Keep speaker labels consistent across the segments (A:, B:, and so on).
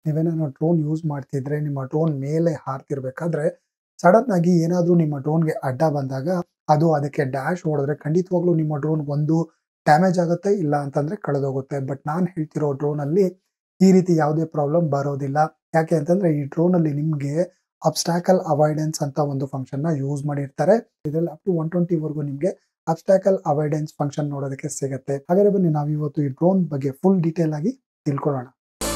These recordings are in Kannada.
A: ನೀವೇನಾದ್ರು ಡ್ರೋನ್ ಯೂಸ್ ಮಾಡ್ತಿದ್ರೆ ನಿಮ್ಮ ಡ್ರೋನ್ ಮೇಲೆ ಹಾರ್ತಿರ್ಬೇಕಾದ್ರೆ ಸಡನ್ ಆಗಿ ಏನಾದರೂ ನಿಮ್ಮ ಡ್ರೋನ್ಗೆ ಅಡ್ಡ ಬಂದಾಗ ಅದು ಅದಕ್ಕೆ ಡ್ಯಾಶ್ ಹೊಡೆದ್ರೆ ಖಂಡಿತವಾಗ್ಲೂ ನಿಮ್ಮ ಡ್ರೋನ್ ಒಂದು ಡ್ಯಾಮೇಜ್ ಆಗುತ್ತೆ ಇಲ್ಲ ಅಂತಂದ್ರೆ ಕಳೆದೋಗುತ್ತೆ ಬಟ್ ನಾನು ಹೇಳ್ತಿರೋ ಡ್ರೋನಲ್ಲಿ ಈ ರೀತಿ ಯಾವುದೇ ಪ್ರಾಬ್ಲಮ್ ಬರೋದಿಲ್ಲ ಯಾಕೆ ಅಂತಂದ್ರೆ ಈ ಡ್ರೋನಲ್ಲಿ ನಿಮಗೆ ಅಬ್ಸ್ಟ್ಯಾಕಲ್ ಅವಾಯ್ಡೆನ್ಸ್ ಅಂತ ಒಂದು ಫಂಕ್ಷನ್ನ ಯೂಸ್ ಮಾಡಿರ್ತಾರೆ ಇದರಲ್ಲಿ ಅಪ್ ಟು ಒನ್ ಟ್ವೆಂಟಿವರೆಗೂ ನಿಮಗೆ ಅಬ್ಸ್ಟ್ಯಾಕಲ್ ಅವಾಯ್ಡೆನ್ಸ್ ಫಂಕ್ಷನ್ ನೋಡೋದಕ್ಕೆ ಸಿಗುತ್ತೆ ಹಾಗಾದ್ರೆ ಬನ್ನಿ ನಾವು ಇವತ್ತು ಈ ಡ್ರೋನ್ ಬಗ್ಗೆ ಫುಲ್ ಡೀಟೇಲ್ ಆಗಿ ತಿಳ್ಕೊಳ್ಳೋಣ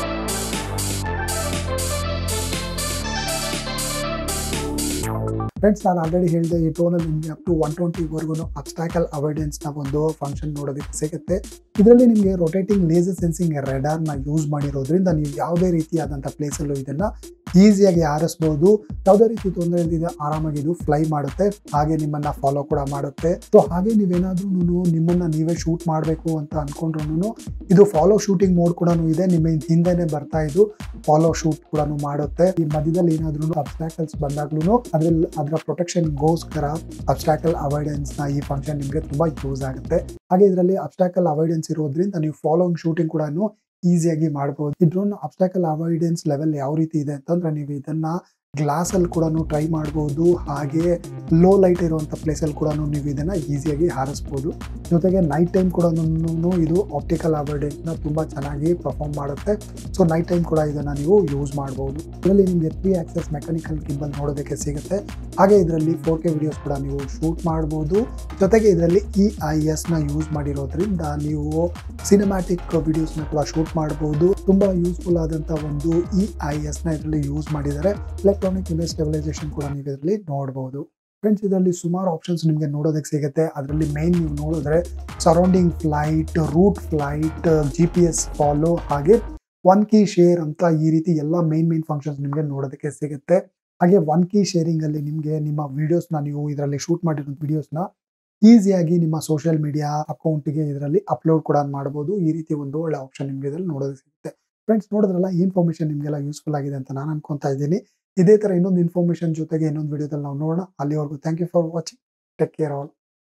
A: ಫ್ರೆಂಡ್ಸ್ ನಾನು ಆಲ್ರೆಡಿ ಹೇಳಿದೆ ಈ ಡ್ರೋನಲ್ಲಿ ನಿಮಗೆ ಅಪ್ ಟು ಒನ್ ಟ್ವೆಂಟಿವರೆಗೂ ಅಬ್ಸ್ಟ್ಯಾಕಲ್ ಅವಾಯ್ಡೆನ್ಸ್ನ ಒಂದು ಫಂಕ್ಷನ್ ನೋಡೋದಕ್ಕೆ ಸಿಗುತ್ತೆ ಇದರಲ್ಲಿ ನಿಮಗೆ ರೊಟೇಟಿಂಗ್ ಲೇಸರ್ ಸೆನ್ಸಿಂಗ್ ರೆಡಾರ್ನ ಯೂಸ್ ಮಾಡಿರೋದ್ರಿಂದ ನೀವು ಯಾವುದೇ ರೀತಿಯಾದಂಥ ಪ್ಲೇಸಲ್ಲೂ ಇದನ್ನು ಈಸಿಯಾಗಿ ಆರಿಸ್ಬೋದು ಯಾವುದೇ ರೀತಿ ತೊಂದರೆ ಇಲ್ಲದೆ ಆರಾಮಾಗಿ ಇದು ಫ್ಲೈ ಮಾಡುತ್ತೆ ಹಾಗೆ ನಿಮ್ಮನ್ನ ಫಾಲೋ ಕೂಡ ಮಾಡುತ್ತೆ ಸೊ ಹಾಗೆ ನೀವೇನಾದ್ರೂ ನಿಮ್ಮನ್ನ ನೀವೇ ಶೂಟ್ ಮಾಡಬೇಕು ಅಂತ ಅನ್ಕೊಂಡ್ರು ಇದು ಫಾಲೋ ಶೂಟಿಂಗ್ ಮೋಡ್ ಕೂಡ ಇದೆ ನಿಮ್ಮ ಹಿಂದೆನೆ ಬರ್ತಾ ಇದು ಫಾಲೋ ಶೂಟ್ ಕೂಡ ಮಾಡುತ್ತೆ ಈ ಮಧ್ಯದಲ್ಲಿ ಏನಾದ್ರೂ ಅಬ್ಸ್ಟ್ಯಾಕಲ್ಸ್ ಬಂದಾಗ್ಲೂ ಅದ್ರಲ್ಲಿ ಅದರ ಪ್ರೊಟೆಕ್ಷನ್ಗೋಸ್ಕರ ಅಬ್ಸ್ಟ್ಯಾಕಲ್ ಅವಾಯ್ಡೆನ್ಸ್ ನ ಈ ಫಂಕ್ಷನ್ ನಿಮಗೆ ತುಂಬಾ ಯೂಸ್ ಆಗುತ್ತೆ ಹಾಗೆ ಇದರಲ್ಲಿ ಅಬ್ಸ್ಟ್ಯಾಕಲ್ ಅವಾಯ್ಡೆನ್ಸ್ ಇರೋದ್ರಿಂದ ನೀವು ಫಾಲೋಯಿಂಗ್ ಶೂಟಿಂಗ್ ಕೂಡ ಈಸಿಯಾಗಿ ಮಾಡ್ಬೋದು ಈ ಡ್ರೋನ್ ಅಬ್ಸ್ಟ್ಯಾಕಲ್ ಅವಾಯ್ಡೆನ್ಸ್ ಲೆವೆಲ್ ಯಾವ ರೀತಿ ಇದೆ ಅಂತಂದ್ರೆ ನೀವು ಇದನ್ನ ಗ್ಲಾಸ್ ಅಲ್ಲಿ ಕೂಡ ಟ್ರೈ ಮಾಡ್ಬೋದು ಹಾಗೆ ಲೋ ಲೈಟ್ ಇರುವಂಥ ಪ್ಲೇಸಲ್ಲಿ ಕೂಡ ನೀವು ಇದನ್ನ ಈಸಿಯಾಗಿ ಹಾರಿಸ್ಬೋದು ಜೊತೆಗೆ ನೈಟ್ ಟೈಮ್ ಕೂಡ ಇದು ಆಪ್ಟಿಕಲ್ ನ ತುಂಬಾ ಚೆನ್ನಾಗಿ ಪರ್ಫಾರ್ಮ್ ಮಾಡುತ್ತೆ ಸೊ ನೈಟ್ ಟೈಮ್ ಕೂಡ ಇದನ್ನ ನೀವು ಯೂಸ್ ಮಾಡ್ಬೋದು ಇದರಲ್ಲಿ ನಿಮಗೆ ತ್ರೀ ಆಕ್ಸೆಸ್ ಮೆಕ್ಯಾನಿಕಲ್ ಗಿಂಬಲ್ ನೋಡೋದಕ್ಕೆ ಸಿಗುತ್ತೆ ಹಾಗೆ ಇದರಲ್ಲಿ ಫೋರ್ ಕೆ ವಿಡಿಯೋಸ್ ಕೂಡ ನೀವು ಶೂಟ್ ಮಾಡ್ಬೋದು ಜೊತೆಗೆ ಇದರಲ್ಲಿ ಇ ಐ ಎಸ್ ನ ಯೂಸ್ ಮಾಡಿರೋದ್ರಿಂದ ನೀವು ಸಿನಿಮ್ಯಾಟಿಕ್ ವಿಡಿಯೋಸ್ನ ಕೂಡ ಶೂಟ್ ಮಾಡಬಹುದು ತುಂಬಾ ಯೂಸ್ಫುಲ್ ಆದಂತ ಒಂದು ಇ ಐ ಎಸ್ ನ ಇದರಲ್ಲಿ ಯೂಸ್ ಮಾಡಿದ್ದಾರೆ ಎಲೆಕ್ಟ್ರಾನಿಕ್ ಇಮೇಜ್ ಸ್ಟೆಬಿಲೈಸೇಷನ್ ಕೂಡ ನೀವು ಇದರಲ್ಲಿ ನೋಡಬಹುದು ಫ್ರೆಂಡ್ಸ್ ಇದರಲ್ಲಿ ಸುಮಾರು ಆಪ್ಷನ್ಸ್ ನಿಮಗೆ ನೋಡೋದಕ್ಕೆ ಸಿಗುತ್ತೆ ಅದರಲ್ಲಿ ಮೇನ್ ನೀವು ನೋಡಿದ್ರೆ surrounding flight route flight G P S follow ಹಾಗೆ ಒನ್ ಕೀ ಶೇರ್ ಅಂತ ಈ ರೀತಿ ಎಲ್ಲ ಮೇನ್ ಮೇನ್ ಫಂಕ್ಷನ್ಸ್ ನಿಮಗೆ ನೋಡೋದಕ್ಕೆ ಸಿಗುತ್ತೆ ಹಾಗೆ ಒನ್ ಕೀ ಶೇರಿಂಗ್ ಅಲ್ಲಿ ನಿಮಗೆ ನಿಮ್ಮ ವಿಡಿಯೋಸ್ನ ನೀವು ಇದರಲ್ಲಿ ಶೂಟ್ ಮಾಡಿರೋ ವಿಡಿಯೋಸ್ನ ಈಸಿಯಾಗಿ ನಿಮ್ಮ ಸೋಷಿಯಲ್ ಮೀಡಿಯಾ ಅಕೌಂಟ್ಗೆ ಇದರಲ್ಲಿ ಅಪ್ಲೋಡ್ ಕೂಡ ಮಾಡ್ಬೋದು ಈ ರೀತಿ ಒಂದು ಒಳ್ಳೆ ಆಪ್ಷನ್ ನಿಮಗೆ ಇದರಲ್ಲಿ ನೋಡೋದಕ್ಕೆ ಸಿಗುತ್ತೆ ಫ್ರೆಂಡ್ಸ್ ನೋಡಿದ್ರಲ್ಲ ಈ ಇನ್ಫಾರ್ಮೇಷನ್ ನಿಮಗೆಲ್ಲ ಯೂಸ್ಫುಲ್ ಆಗಿದೆ ಅಂತ ನಾನು ಅನ್ಕೊಂತಾ ಇದ್ದೀನಿ ಇದೇ ಥರ ಇನ್ನೊಂದು ಇನ್ಫಾರ್ಮೇಷನ್ ಜೊತೆಗೆ ಇನ್ನೊಂದು ವಿಡಿಯೋದಲ್ಲಿ ನಾವು ನೋಡೋಣ ಅಲ್ಲಿವರೆಗೂ thank you for watching take care all